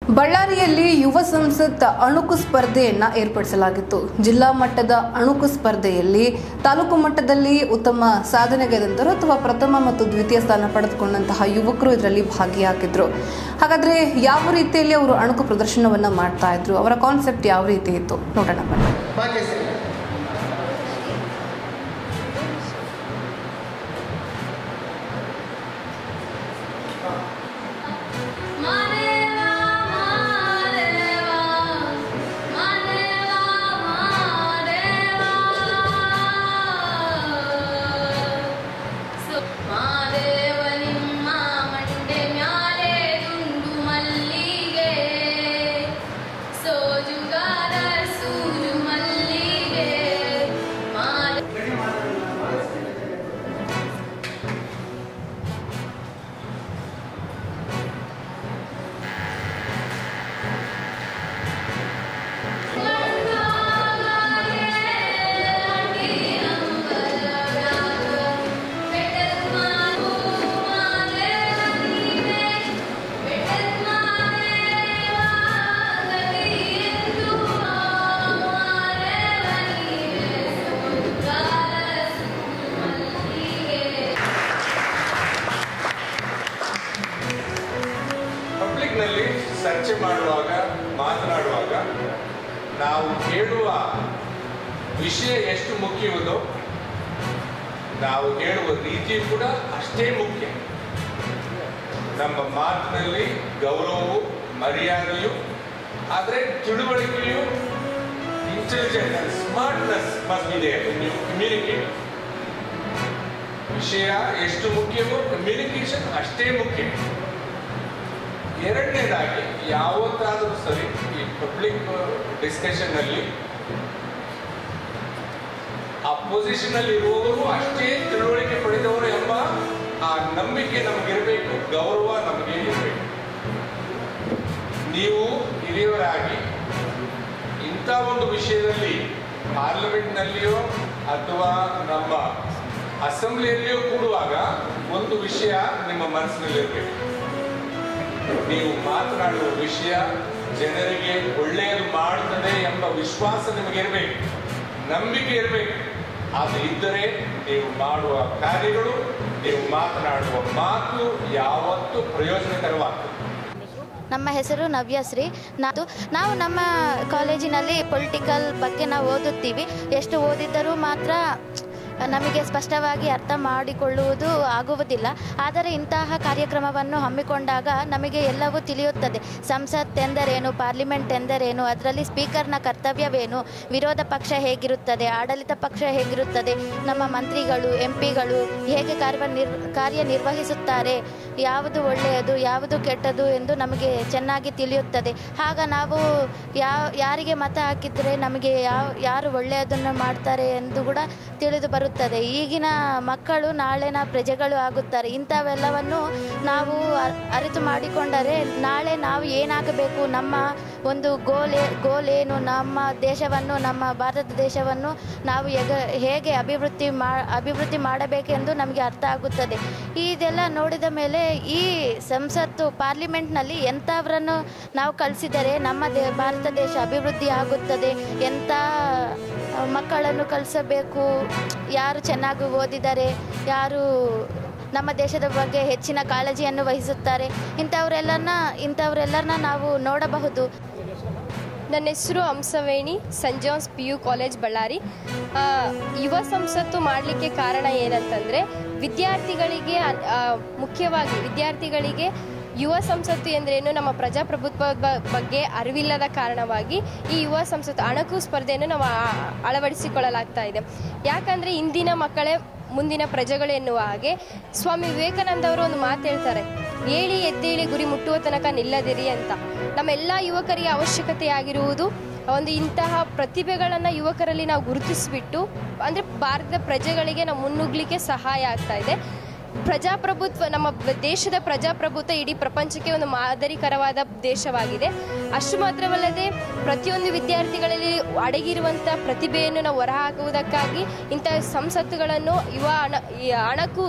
ಬಳ್ಳಾರಿಯಲ್ಲಿ ಯುವ ಸಂಸತ್ ಅಣುಕು ಸ್ಪರ್ಧೆಯನ್ನ ಏರ್ಪಡಿಸಲಾಗಿತ್ತು ಜಿಲ್ಲಾ ಮಟ್ಟದ ಅಣುಕು ಸ್ಪರ್ಧೆಯಲ್ಲಿ ತಾಲೂಕು ಮಟ್ಟದಲ್ಲಿ ಉತ್ತಮ ಸಾಧನೆಗೈದಂತರು ಅಥವಾ ಪ್ರಥಮ ಮತ್ತು ದ್ವಿತೀಯ ಸ್ಥಾನ ಪಡೆದುಕೊಂಡಂತಹ ಯುವಕರು ಇದರಲ್ಲಿ ಭಾಗಿಯಾಗಿದ್ರು ಹಾಗಾದ್ರೆ ಯಾವ ರೀತಿಯಲ್ಲಿ ಅವರು ಅಣುಕು ಪ್ರದರ್ಶನವನ್ನ ಮಾಡ್ತಾ ಇದ್ರು ಅವರ ಕಾನ್ಸೆಪ್ಟ್ ಯಾವ ರೀತಿ ಇತ್ತು ನೋಡೋಣ ಬನ್ನಿ ಭಾಗ್ಯಶ್ರೀ ಮಾದೇವಾ ಮಾದೇವಾ ಮಾದೇವಾ ಮಾದೇವಾ ಸು ಮಾದೇವ ನಿಮ್ಮ ಮಂಡೆ ಮ್ಯಾಲೆ ದುಂಡು ಮಲ್ಲಿಗೆ ಸೋಜುಗಾರ ಸೂಜು ಮಲ್ಲಿಗೆ ಮಾದ ಪಬ್ಲಿಕ್ನಲ್ಲಿ ಚರ್ಚೆ ಮಾಡುವಾಗ ಮಾತನಾಡುವಾಗ ನಾವು ಹೇಳುವ ವಿಷಯ ಎಷ್ಟು ಮುಖ್ಯವೋ ನಾವು ಹೇಳುವ ರೀತಿಯು ಕೂಡ ಅಷ್ಟೇ ಮುಖ್ಯ ನಮ್ಮ ಮಾತಿನಲ್ಲಿ ಗೌರವವು ಮರ್ಯಾದೆಯು ಆದರೆ ತಿಳುವಳಿಕೆಯು ಇಂಟೆಲಿಜೆನ್ಸ್ ಸ್ಮಾರ್ಟ್ನೆಸ್ ಮಸ್ಟ್ ಇದೆ ನೀವು ಕಮ್ಯುನಿಕೇಟ್ ವಿಷಯ ಎಷ್ಟು ಮುಖ್ಯವೋ ಕಮ್ಯುನಿಕೇಶನ್ ಅಷ್ಟೇ ಮುಖ್ಯ ಎರಡನೇದಾಗಿ ಯಾವತ್ತಾದರೂ ಸರಿ ಈ ಪಬ್ಲಿಕ್ ಡಿಸ್ಕಷನ್ ಅಲ್ಲಿ ಆ ಪೊಸಿಷನ್ ಅಲ್ಲಿ ಇರುವವರು ಅಷ್ಟೇ ತಿಳುವಳಿಕೆ ಪಡೆದವರು ಎಂಬ ಆ ನಂಬಿಕೆ ನಮಗಿರಬೇಕು ಗೌರವ ನಮಗೆ ಇರಬೇಕು ನೀವು ಹಿರಿಯವರಾಗಿ ಇಂಥ ಒಂದು ವಿಷಯದಲ್ಲಿ ಪಾರ್ಲಿಮೆಂಟ್ನಲ್ಲಿಯೋ ಅಥವಾ ನಮ್ಮ ಅಸೆಂಬ್ಲಿಯಲ್ಲಿಯೋ ಕೂಡುವಾಗ ಒಂದು ವಿಷಯ ನಿಮ್ಮ ಮನಸ್ಸಿನಲ್ಲಿರಬೇಕು ನೀವು ಮಾತನಾಡುವ ವಿಷಯ ಜನರಿಗೆ ಒಳ್ಳೆಯದು ಮಾಡುತ್ತದೆ ಎಂಬ ವಿಶ್ವಾಸ ನಿಮಗಿರಬೇಕು ನಂಬಿಕೆ ಇರಬೇಕು ಅದು ಇದ್ದರೆ ನೀವು ಮಾಡುವ ಕಾರ್ಯಗಳು ನೀವು ಮಾತನಾಡುವ ಮಾತು ಯಾವತ್ತೂ ಪ್ರಯೋಜನಕರವಾಗ್ತದೆ ನಮ್ಮ ಹೆಸರು ನವ್ಯಶ್ರೀ ನಾವು ನಾವು ನಮ್ಮ ಕಾಲೇಜಿನಲ್ಲಿ ಪೊಲಿಟಿಕಲ್ ಬಗ್ಗೆ ನಾವು ಓದುತ್ತೀವಿ ಎಷ್ಟು ಓದಿದ್ದರೂ ಮಾತ್ರ ನಮಗೆ ಸ್ಪಷ್ಟವಾಗಿ ಅರ್ಥ ಮಾಡಿಕೊಳ್ಳುವುದು ಆಗುವುದಿಲ್ಲ ಆದರೆ ಇಂತಹ ಕಾರ್ಯಕ್ರಮವನ್ನು ಹಮ್ಮಿಕೊಂಡಾಗ ನಮಗೆ ಎಲ್ಲವೂ ತಿಳಿಯುತ್ತದೆ ಸಂಸತ್ ಎಂದರೇನು ಪಾರ್ಲಿಮೆಂಟ್ ಎಂದರೇನು ಅದರಲ್ಲಿ ಸ್ಪೀಕರ್ನ ಕರ್ತವ್ಯವೇನು ವಿರೋಧ ಪಕ್ಷ ಹೇಗಿರುತ್ತದೆ ಆಡಳಿತ ಪಕ್ಷ ಹೇಗಿರುತ್ತದೆ ನಮ್ಮ ಮಂತ್ರಿಗಳು ಎಂ ಪಿಗಳು ಹೇಗೆ ಕಾರ್ಯನಿರ್ ಕಾರ್ಯನಿರ್ವಹಿಸುತ್ತಾರೆ ಯಾವುದು ಒಳ್ಳೆಯದು ಯಾವುದು ಕೆಟ್ಟದು ಎಂದು ನಮಗೆ ಚೆನ್ನಾಗಿ ತಿಳಿಯುತ್ತದೆ ಆಗ ನಾವು ಯಾವ ಯಾರಿಗೆ ಮತ ಹಾಕಿದರೆ ನಮಗೆ ಯಾವ ಯಾರು ಒಳ್ಳೆಯದನ್ನು ಮಾಡ್ತಾರೆ ಎಂದು ಕೂಡ ತಿಳಿದು ಬರುತ್ತದೆ ಈಗಿನ ಮಕ್ಕಳು ನಾಳಿನ ಪ್ರಜೆಗಳು ಆಗುತ್ತಾರೆ ಇಂಥವೆಲ್ಲವನ್ನು ನಾವು ಅ- ಅರಿತು ಮಾಡಿಕೊಂಡರೆ ನಾಳೆ ನಾವು ಏನಾಗಬೇಕು ನಮ್ಮ ಒಂದು ಗೋಲ್ ಗೋಲ್ ಏನು ನಮ್ಮ ದೇಶವನ್ನು ನಮ್ಮ ಭಾರತ ದೇಶವನ್ನು ನಾವು ಎಗ ಹೇಗೆ ಅಭಿವೃದ್ಧಿ ಮಾ ಅಭಿವೃದ್ಧಿ ಮಾಡಬೇಕೆಂದು ನಮಗೆ ಅರ್ಥ ಆಗುತ್ತದೆ ಇದೆಲ್ಲ ನೋಡಿದ ಮೇಲೆ ಈ ಸಂಸತ್ತು ಪಾರ್ಲಿಮೆಂಟ್ನಲ್ಲಿ ಎಂಥವರನ್ನು ನಾವು ಕಳಿಸಿದರೆ ನಮ್ಮ ದೇ ಭಾರತ ದೇಶ ಅಭಿವೃದ್ಧಿ ಆಗುತ್ತದೆ ಎಂಥ ಮಕ್ಕಳನ್ನು ಕಲಿಸಬೇಕು ಯಾರು ಚೆನ್ನಾಗಿ ಓದಿದ್ದಾರೆ ಯಾರು ನಮ್ಮ ದೇಶದ ಬಗ್ಗೆ ಹೆಚ್ಚಿನ ಕಾಳಜಿಯನ್ನು ವಹಿಸುತ್ತಾರೆ ಇಂಥವರೆಲ್ಲರನ್ನ ಇಂಥವರೆಲ್ಲರನ್ನ ನಾವು ನೋಡಬಹುದು ನನ್ನ ಹೆಸರು Hamsaveni saint John's P U college Ballari ಆ, ಯುವ ಸಂಸತ್ತು ಮಾಡಲಿಕ್ಕೆ ಕಾರಣ ಏನಂತಂದರೆ ವಿದ್ಯಾರ್ಥಿಗಳಿಗೆ ಅನ್- ಆ, ಮುಖ್ಯವಾಗಿ ವಿದ್ಯಾರ್ಥಿಗಳಿಗೆ ಯುವ ಸಂಸತ್ತು ಎಂದರೇನು ನಮ್ಮ ಪ್ರಜಾಪ್ರಭುತ್ವ ಬ- ಬಗ್ಗೆ ಅರಿವಿಲ್ಲದ ಕಾರಣವಾಗಿ ಈ ಯುವ ಸಂಸತ್ತು ಅಣಕು ಸ್ಪರ್ಧೆಯನ್ನು ನಾವು ಆ- ಅಳವಡಿಸಿಕೊಳ್ಳಲಾಗ್ತಾ ಇದೆ ಯಾಕಂದರೆ ಇಂದಿನ ಮಕ್ಕಳೇ ಮುಂದಿನ ಪ್ರಜೆಗಳು ಎನ್ನುವ ಹಾಗೆ ಸ್ವಾಮಿ ವಿವೇಕಾನಂದ ಅವರು ಒಂದು ಮಾತು ಹೇಳ್ತಾರೆ ಏಳಿ ಎದ್ದೇಳಿ ಗುರಿ ಮುಟ್ಟುವ ತನಕ ನಿಲ್ಲದಿರಿ ಅಂತ ನಮ್ಮೆಲ್ಲ ಯುವಕರಿಗೆ ಅವಶ್ಯಕತೆಯಾಗಿರುವುದು ಒಂದು ಇಂತಹ ಪ್ರತಿಭೆಗಳನ್ನು ಯುವಕರಲ್ಲಿ ನಾವು ಗುರುತಿಸಿಬಿಟ್ಟು ಅಂದರೆ ಭಾರತದ ಪ್ರಜೆಗಳಿಗೆ ನಾವು ಮುನ್ನುಗ್ಲಿಕ್ಕೆ ಸಹಾಯ ಆಗ್ತಾ ಇದೆ ಪ್ರಜಾಪ್ರಭುತ್ವ ನಮ್ಮ ಬ- ದೇಶದ ಪ್ರಜಾಪ್ರಭುತ್ವ ಇಡೀ ಪ್ರಪಂಚಕ್ಕೆ ಒಂದು ಮಾದರಿಕರವಾದ ದೇಶವಾಗಿದೆ ಅಷ್ಟು ಮಾತ್ರವಲ್ಲದೆ ಪ್ರತಿಯೊಂದು ವಿದ್ಯಾರ್ಥಿಗಳಲ್ಲಿ ಅಡಗಿರುವಂಥ ಪ್ರತಿಭೆಯನ್ನು ನಾವು ಹೊರಹಾಕುವುದಕ್ಕಾಗಿ ಇಂಥ ಸಂಸತ್ತುಗಳನ್ನು ಯುವ ಅಣ ಈ ಅಣಕು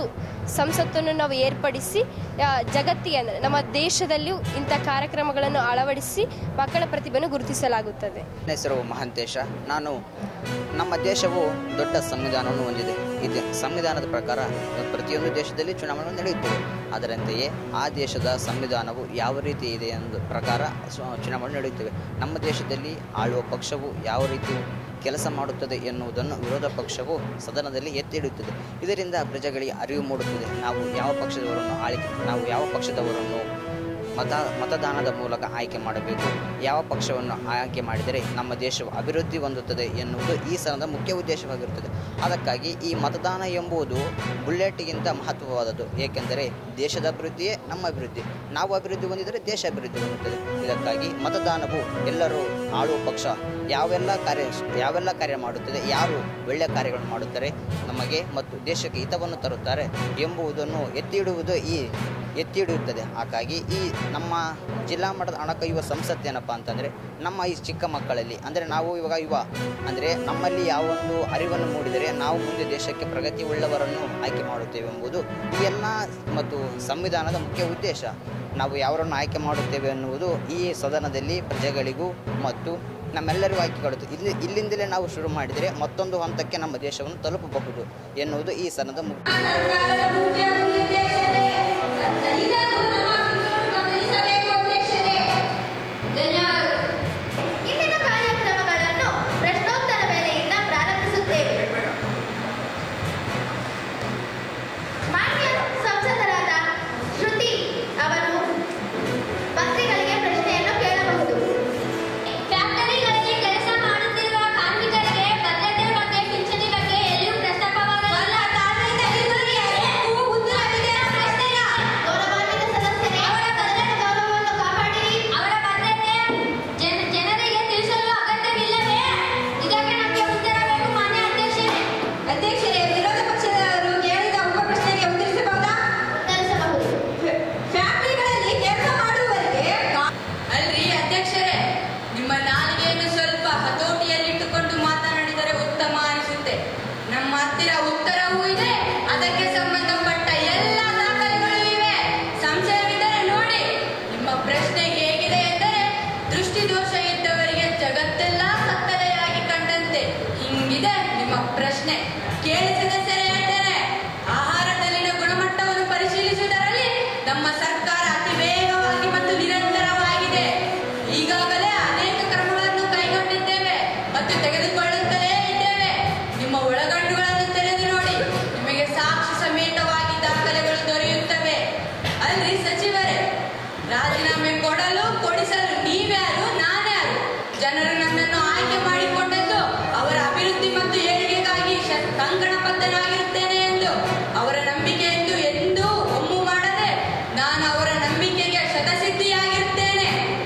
ಸಂಸತ್ತನ್ನು ನಾವು ಏರ್ಪಡಿಸಿ ಆ, ಜಗತ್ತಿಗೆ ಅಂದರೆ ನಮ್ಮ ದೇಶದಲ್ಲಿಯೂ ಇಂಥ ಕಾರ್ಯಕ್ರಮಗಳನ್ನು ಅಳವಡಿಸಿ ಮಕ್ಕಳ ಪ್ರತಿಭೆಯನ್ನು ಗುರುತಿಸಲಾಗುತ್ತದೆ ನನ್ನ ಹೆಸರು ಮಹಾಂತೇಶ ನಾನು ನಮ್ಮ ದೇಶವು ದೊಡ್ಡ ಸಂವಿಧಾನವನ್ನು ಹೊಂದಿದೆ ಇದು ಸಂವಿಧಾನದ ಪ್ರಕಾರ ಪ್ರತಿಯೊಂದು ದೇಶದಲ್ಲಿ ಚುನಾವಣೆ ನಡೆಯುತ್ತವೆ ಅದರಂತೆಯೇ ಆ ದೇಶದ ಸಂವಿಧಾನವು ಯಾವ ರೀತಿ ಇದೆ ಎಂದು ಪ್ರಕಾರ ಸ್ವ- ಚುನಾವಣೆ ನಡೆಯುತ್ತವೆ ನಮ್ಮ ದೇಶದಲ್ಲಿ ಆಳುವ ಪಕ್ಷವು ಯಾವ ರೀತಿ ಕೆಲಸ ಮಾಡುತ್ತದೆ ಎನ್ನುವುದನ್ನು ವಿರೋಧ ಪಕ್ಷವು ಸದನದಲ್ಲಿ ಎತ್ತಿ ಹಿಡಿಯುತ್ತದೆ ಇದರಿಂದ ಪ್ರಜೆಗಳಿಗೆ ಅರಿವು ಮೂಡುತ್ತದೆ ನಾವು ಯಾವ ಪಕ್ಷದವರನ್ನು ಆಯ್ಕೆ ನಾವು ಯಾವ ಪಕ್ಷದವರನ್ನು ಮತ ಮತದಾನದ ಮೂಲಕ ಆಯ್ಕೆ ಮಾಡಬೇಕು ಯಾವ ಪಕ್ಷವನ್ನು ಆಯ್ಕೆ ಮಾಡಿದರೆ ನಮ್ಮ ದೇಶವು ಅಭಿವೃದ್ಧಿ ಹೊಂದುತ್ತದೆ ಎನ್ನುವುದು ಈ ಸಲದ ಮುಖ್ಯ ಉದ್ದೇಶವಾಗಿರುತ್ತದೆ ಅದಕ್ಕಾಗಿ ಈ ಮತದಾನ ಎಂಬುದು ಬುಲೆಟ್ಗಿಂತ ಮಹತ್ವವಾದದ್ದು ಏಕೆಂದರೆ ದೇಶದ ಅಭಿವೃದ್ಧಿಯೇ ನಮ್ಮ ಅಭಿವೃದ್ಧಿ ನಾವು ಅಭಿವೃದ್ಧಿ ಹೊಂದಿದರೆ ದೇಶ ಅಭಿವೃದ್ಧಿ ಹೊಂದುತ್ತದೆ ಇದಕ್ಕಾಗಿ ಮತದಾನವು ಎಲ್ಲರೂ ಆಳುವ ಪಕ್ಷ ಯಾವೆಲ್ಲ ಕಾರ್ಯ ಯಾವೆಲ್ಲ ಕಾರ್ಯ ಮಾಡುತ್ತದೆ ಯಾರು ಒಳ್ಳೆಯ ಕಾರ್ಯಗಳನ್ನು ಮಾಡುತ್ತಾರೆ ನಮಗೆ ಮತ್ತು ದೇಶಕ್ಕೆ ಹಿತವನ್ನು ತರುತ್ತಾರೆ ಎಂಬುದನ್ನು ಎತ್ತಿ ಹಿಡುವುದು ಈ ಎತ್ತಿ ಹಿಡಿಯುತ್ತದೆ ಹಾಗಾಗಿ ಈ ನಮ್ಮ ಜಿಲ್ಲಾ ಮಟ್ಟದ ಹಣಕ ಯುವ ಸಂಸತ್ ಏನಪ್ಪ ಅಂತಂದರೆ ನಮ್ಮ ಈ ಚಿಕ್ಕ ಮಕ್ಕಳಲ್ಲಿ ಅಂದರೆ ನಾವು ಇವಾಗ ಯುವ ಅಂದರೆ ನಮ್ಮಲ್ಲಿ ಯಾವೊಂದು ಅರಿವನ್ನು ಮೂಡಿದರೆ ನಾವು ಮುಂದೆ ದೇಶಕ್ಕೆ ಪ್ರಗತಿ ಉಳ್ಳವರನ್ನು ಆಯ್ಕೆ ಮಾಡುತ್ತೇವೆ ಎಂಬುದು ಈ ಎಲ್ಲ ಮತ್ತು ಸಂವಿಧಾನದ ಮುಖ್ಯ ಉದ್ದೇಶ ನಾವು ಯಾವರನ್ನು ಆಯ್ಕೆ ಮಾಡುತ್ತೇವೆ ಎನ್ನುವುದು ಈ ಸದನದಲ್ಲಿ ಪ್ರಜೆಗಳಿಗೂ ಮತ್ತು ನಮ್ಮೆಲ್ಲರಿಗೂ ಆಯ್ಕೆ ಕೊಡುತ್ತೆ ಇಲ್ಲಿ ಇಲ್ಲಿಂದಲೇ ನಾವು ಶುರು ಮಾಡಿದರೆ ಮತ್ತೊಂದು ಹಂತಕ್ಕೆ ನಮ್ಮ ದೇಶವನ್ನು ತಲುಪಬಹುದು ಎನ್ನುವುದು ಈ ಸದನದ ಮುಖ್ಯ ಸರ್ಕಾರದ ಮುಖ್ಯ ಉದ್ದೇಶವೇ ಇದನ್ನು ನಮ್ಮ ಗಮನಿಸಬೇಕು ಅಧ್ಯಕ್ಷರೇ ಧನ್ಯವಾದಗಳು ಇಂದಿನ ಕಾರ್ಯಕ್ರಮಗಳನ್ನು ಪ್ರಶ್ನೋತ್ತರ ವೇಳೆಯಿಂದ ಪ್ರಾರಂಭಿಸುತ್ತೇವೆ ಮಾನ್ಯ ಸಂಸದರಾದ ಶ್ರುತಿ ಅವರು ಮಂತ್ರಿಗಳಿಗೆ ಪ್ರಶ್ನೆಯನ್ನು ಕೇಳಬಹುದು ಫ್ಯಾಕ್ಟರಿಗಳಲ್ಲಿ ಕೆಲಸ ಮಾಡುತ್ತಿರುವ ಕಾರ್ಮಿಕರಿಗೆ ಭದ್ರತೆ ಬಗ್ಗೆ ಪಿಂಚಣಿ ಬಗ್ಗೆ ಎಲ್ಲಿಯೂ ಪ್ರಸ್ತಾಪವಾಗಲಿಲ್ಲ ಪ್ರಶ್ನೆಯ ಗೌರವಾನ್ವಿತ ಸದಸ್ಯರೇ ಅವರ ಭದ್ರತೆ ಗೌರವವನ್ನು ಕಾಪಾಡಿರಿ ಅವರ ಭದ್ರತೆ ಜನ ಜನರಿಗೆ ತಿಳಿಸಲು ಅಗತ್ಯವಿಲ್ಲವೇ ಇದಕ್ಕೆ ನಮಗೆ ಉತ್ತರ ಬೇಕು ಮಾನ್ಯ ಅಧ್ಯಕ್ಷರೇ ಅಧ್ಯಕ್ಷರೇ ವಿರೋಧ ಪಕ್ಷದವರು ಕೇಳಿದ ಉಪ ಪ್ರಶ್ನೆಗೆ ಉತ್ತರಿಸಬಹುದಾ ಉತ್ತರಿಸಬಹುದು ಫ್ಯಾಕ್ಟರಿಗಳಲ್ಲಿ ಕೆಲಸ ಮಾಡುವವರಿಗೆ ಅಲ್ರಿ ಅಧ್ಯಕ್ಷರೇ ನಿಮ್ಮ ನಾಲಿಗೆಯನ್ನು ಸ್ವಲ್ಪ ಹತೋಟಿಯಲ್ಲಿಟ್ಟುಕೊಂಡು ಮಾತನಾಡಿದರೆ ಉತ್ತಮ ಅನಿಸುತ್ತೆ ನಮ್ಮ ಹತ್ತಿರ ಉತ್ತರವೂ ಇದೆ ಅದಕ್ಕೆ ಸಂಬಂಧಪಟ್ಟ ಎಲ್ಲ ದಾಖಲೆಗಳು ಇವೆ ಸಂಶಯವಿದ್ದರೆ ನೋಡಿ ನಿಮ್ಮ ಪ್ರಶ್ನೆ ಹೇಗಿದೆ ಎಂದರೆ ದೃಷ್ಟಿ ದೋಷ ಇದ್ದವರಿಗೆ ಜಗತ್ತೆಲ್ಲ ಕತ್ತಲೆಯಾಗಿ ಕಂಡಂತೆ ಹಿಂಗಿದೆ ನಿಮ್ಮ ಪ್ರಶ್ನೆ ಕೇಳಿ ಸದಸ್ಯರೇ ಹೇಳ್ತೇನೆ ಆಹಾರದಲ್ಲಿನ ಗುಣಮಟ್ಟವನ್ನು ಪರಿಶೀಲಿಸುವುದರಲ್ಲಿ ನಮ್ಮ ಸರ್ಕಾರ ಅತಿ ವೇಗವಾಗಿ ಮತ್ತು ನಿರಂತರವಾಗಿದೆ ಈಗಾಗಲೇ ಅನೇಕ ಕ್ರಮಗಳನ್ನು ಕೈಗೊಂಡಿದ್ದೇವೆ ಮತ್ತು ತೆಗೆದುಕೊಳ್ಳುತ್ತಲೇ ಇದ್ದೇವೆ ನಿಮ್ಮ ಒಳಗಣ್ಣುಗಳನ್ನು ತೆರೆದು ನೋಡಿ ನಿಮಗೆ ಸಾಕ್ಷಿ ಸಮೇತವಾಗಿ ದಾಖಲೆಗಳು ದೊರೆಯುತ್ತವೆ ಅಲ್ರಿ ಸಚಿವರೇ ರಾಜೀನಾಮೆ ಕೊಡಲು ಕೊಡಿಸಲು ನೀವ್ಯಾರು ನಾನ್ಯಾರು ಜನರು ನನ್ನನ್ನು ಆಯ್ಕೆ ಮಾಡಿಕೊಂಡದ್ದು ಅವರ ಅಭಿವೃದ್ಧಿ ಮತ್ತು ಏಳಿಗೆಗಾಗಿ ಶ- ಕಂಕಣಬದ್ಧನಾಗಿರುತ್ತೇನೆ ಎಂದು ಅವರ ನಂಬಿಕೆ ಎಂದು ಎಂದೂ ಒಮ್ಮು ಮಾಡದೆ ನಾನು ಅವರ ನಂಬಿಕೆಗೆ ಶತಸಿದ್ಧಿಯಾಗಿರುತ್ತೇನೆ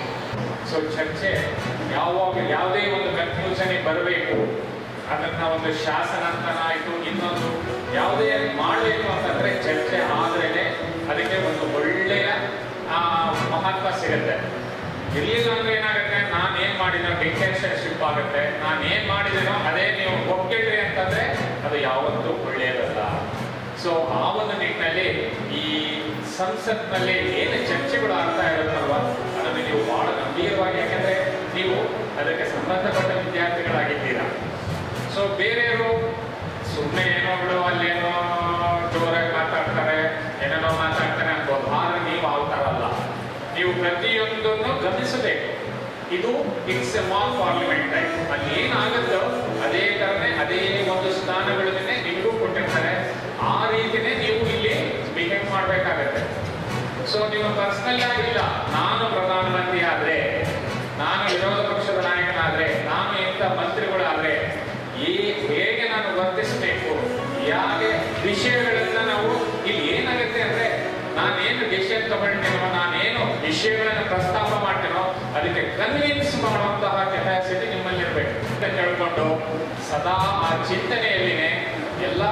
ಸೊ ಚರ್ಚೆ ಯಾವಾಗ ಯಾವುದೇ ಒಂದು ಕನ್ಫ್ಯೂಷನ್ ಬರಬೇಕು ಅದನ್ನ ಒಂದು ಶಾಸನ ಅಂತನಾಯ್ತು ಇನ್ನೊಂದು ಯಾವುದೇ ಮಾಡಬೇಕು ಅಂತಂದ್ರೆ ಚರ್ಚೆ ಆದ್ರೇನೆ ಅದಕ್ಕೆ ಒಂದು ಒಳ್ಳೆಯ ಆ, ಮಹತ್ವ ಸಿಗುತ್ತೆ ಇರ್ಲಿಲ್ಲ ಅಂದ್ರೆ ಏನಾಗುತ್ತೆ ನಾನು ಏನ್ ಮಾಡಿದೋ ಡಿಕ್ಟೇಟರ್ಶಿಪ್ ಆಗುತ್ತೆ ನಾನು ಏನ್ ಮಾಡಿದೇನೋ ಅದೇ ನೀವು ಒಪ್ಪಿಡ್ರಿ ಅಂತಂದ್ರೆ ಅದು ಯಾವತ್ತೂ ಒಳ್ಳೆಯದಲ್ಲ ಸೊ ಆ ಒಂದು ನಿಟ್ಟಿನಲ್ಲಿ ಈ ಸಂಸತ್ನಲ್ಲಿ ಏನು ಚರ್ಚೆಗಳು ಆಗ್ತಾ ಇರುತ್ತಲ್ವ ಅದನ್ನು ನೀವು ಬಹಳ ಗಂಭೀರವಾಗಿ ಯಾಕಂದ್ರೆ ನೀವು ಅದಕ್ಕೆ ಸಂಬಂಧಪಟ್ಟ ವಿದ್ಯಾರ್ಥಿಗಳಾಗಿದ್ದೀರಾ ಸೊ ಬೇರೆಯವರು ಸುಮ್ಮನೆ ಏನೋ ಬಿಡು ಅಲ್ಲೇನೋ ಜೋರಾಗಿ ಮಾತಾಡ್ತಾರೆ ಏನೇನೋ ಮಾತಾಡ್ತಾರೆ ಅನ್ಬೋದು ಆದ್ರೆ ನೀವು ಆ ಥರ ಅಲ್ಲ ನೀವು ಪ್ರತಿಯೊಂದನ್ನು ಗಮನಿಸಬೇಕು ಇದು it's a mall parliament type ಅಲ್ಲಿ ಏನಾಗುತ್ತೋ ಅದೇ ಥರನೇ ಅದೇ ಒಂದು ಸ್ಥಾನಗಳನ್ನೇ ನಿಮಗೂ ಕೊಟ್ಟಿರ್ತಾರೆ ಆ ರೀತಿನೇ ನೀವು ಇಲ್ಲಿ ಬಿಹೇವ್ ಮಾಡಬೇಕಾಗತ್ತೆ ಸೊ ನೀವು ಪರ್ಸನಲ್ ಆಗಿಲ್ಲ ನಾನು ಪ್ರಧಾನಮಂತ್ರಿ ಆದ್ರೆ ನಾನು ವಿರೋಧ ಪಕ್ಷದ ನಾಯಕನಾದ್ರೆ ನಾನು ಇಂಥ ಮಂತ್ರಿಗಳಾದ್ರೆ ಈ ಹೇಗೆ ನಾನು ವರ್ತಿಸಬೇಕು ಯಾಕೆ ವಿಷಯಗಳನ್ನ ನಾವು ಇಲ್ಲಿ ಏನಾಗುತ್ತೆ ಅಂದ್ರೆ ನಾನೇನು ಡಿಸಿಷನ್ ತಗೊಳ್ತೀನೋ ನಾನೇನು ವಿಷಯಗಳನ್ನು ಪ್ರಸ್ತಾಪ ಮಾಡ್ತೀನೋ ಅದಕ್ಕೆ ಕನ್ವಿನ್ಸ್ ಮಾಡುವಂತಹ ಕೆಪಾಸಿಟಿ ನಿಮ್ಮಲ್ಲಿ ಇರಬೇಕು ಅಂತ ಕೇಳ್ಕೊಂಡು ಸದಾ ಆ ಚಿಂತನೆಯಲ್ಲಿನೇ ಎಲ್ಲ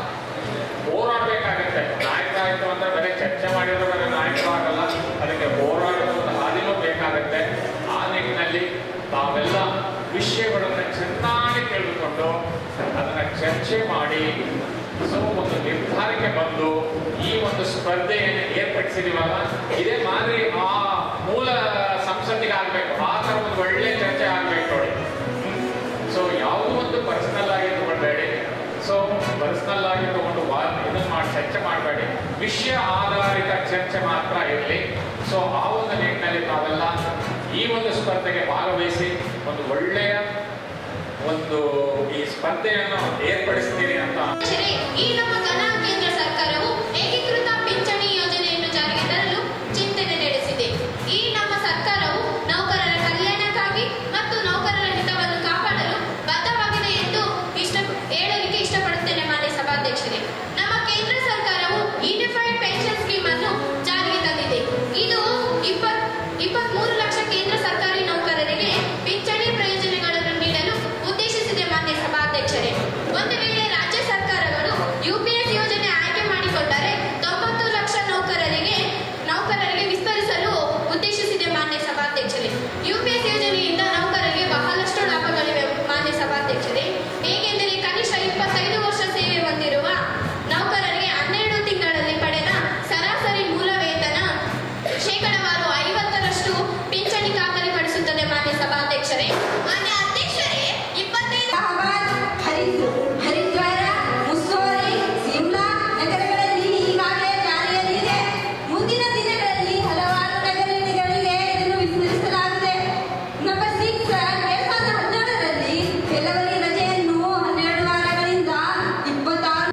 ಹೋರಾಡಬೇಕಾಗತ್ತೆ ನಾಯಕರಾಯಿತು ಅಂದ್ರೆ ಬರೀ ಚರ್ಚೆ ಮಾಡಿದ್ರೆ ಬರೀ ನಾಯಕರು ಆಗಲ್ಲ ಅದಕ್ಕೆ ಹೋರಾಡುವಂತ ಹಾದಿನೂ ಬೇಕಾಗತ್ತೆ ಆ ನಿಟ್ಟಿನಲ್ಲಿ ತಾವೆಲ್ಲ ವಿಷಯಗಳನ್ನು ಚೆನ್ನಾಗಿ ತಿಳಿದುಕೊಂಡು ಅದನ್ನ ಚರ್ಚೆ ಮಾಡಿ ಸೊ ಒಂದು ನಿರ್ಧಾರಕ್ಕೆ ಬಂದು ಈ ಸ್ಪರ್ಧೆಯನ್ನು ಏರ್ಪಡಿಸಿದೀವಲ್ಲ ಇದೇ ಮಾದರಿ ಆ ಮೂಲ ಸಂಸತ್ತಿಗೆ ಆಗ್ಬೇಕು ಆ ಥರ ಒಂದು ಒಳ್ಳೆ ಚರ್ಚೆ ಆಗ್ಬೇಕು ನೋಡಿ ಸೊ ಯಾವುದೋ ಒಂದು ಪರ್ಸನಲ್ ಆಗಿ ತಗೊಳ್ಬೇಡಿ ಸೊ ಪರ್ಸನಲ್ ಆಗಿ ತಗೊಂಡು ವಾ ಇದನ್ನ ಮಾಡಿ ಚರ್ಚೆ ಮಾಡಬೇಡಿ ವಿಷಯ ಆಧಾರಿತ ಚರ್ಚೆ ಮಾತ್ರ ಇರಲಿ ಸೊ ಆ ಒಂದು ನಿಟ್ಟಿನಲ್ಲಿ ತಾವೆಲ್ಲ ಈ ಒಂದು ಸ್ಪರ್ಧೆಗೆ ಭಾಗವಹಿಸಿ ಒಂದು ಒಳ್ಳೆಯ ಒಂದು ಈ ಸ್ಪರ್ಧೆಯನ್ನು ಏರ್ಪಡಿಸ್ತೀರಿ ಅಂತ ಅಧ್ಯಕ್ಷರೇ, ಈ ನಮ್ಮ ಘನ ಕೇಂದ್ರ ಸರ್ಕಾರವು ಏಕೀಕೃತ ಪಿಂಚಣಿ ಯೋಜನೆಯನ್ನು ಜಾರಿಗೆ ತರಲು ಚಿಂತನೆ ನಡೆಸಿದೆ ಈ ನಮ್ಮ ಸರ್ಕಾರವು ನೌಕರರ ಕಲ್ಯಾಣಕ್ಕಾಗಿ ಮತ್ತು ನೌಕರರ ಹಿತವನ್ನು ಕಾಪಾಡಲು ಬದ್ಧವಾಗಿದೆ ಎಂದು ಇಷ್ಟ ಹೇಳಲಿಕ್ಕೆ ಇಷ್ಟಪಡುತ್ತೇನೆ ಮಾನ್ಯ ಸಭಾಧ್ಯಕ್ಷರೇ ನಮ್ಮ ಕೇಂದ್ರ ಸರ್ಕಾರವು ಯೂನಿಫೈಡ್ ಪೆನ್ಷನ್ ಸ್ಕೀಮ್ ಅನ್ನು ಜಾರಿಗೆ ತಂದಿದೆ ಇದು ಇಪ್ಪತ್ ಇಪ್ಪತ್ಮೂರು ಲಕ್ಷ ಕೇಂದ್ರ ಸರ್ಕಾರಿ ನೌಕರರಿಗೆ ಪಿಂಚಣಿ ಪ್ರಯೋಜನಗಳನ್ನು ನೀಡಲು ಉದ್ದೇಶಿಸಿದೆ ಮಾನ್ಯ ಸಭಾಧ್ಯಕ್ಷರೇ ಒಂದು ವೇಳೆ ರಾಜ್ಯ ಸರ್ಕಾರಗಳು ಯುಪಿಎಸ್ ಯೋಜನೆ ಆಯ್ಕೆ ಮಾಡಿಕೊಂಡರೆ ತೊಂಬತ್ತು ಲಕ್ಷ ನೌಕರರಿಗೆ ನೌಕರರಿಗೆ ವಿಸ್ತರಿಸಲು ಉದ್ದೇಶಿಸಿದೆ ಮಾನ್ಯ ಸಭಾಧ್ಯಕ್ಷರೇ ಯುಪಿಎಸ್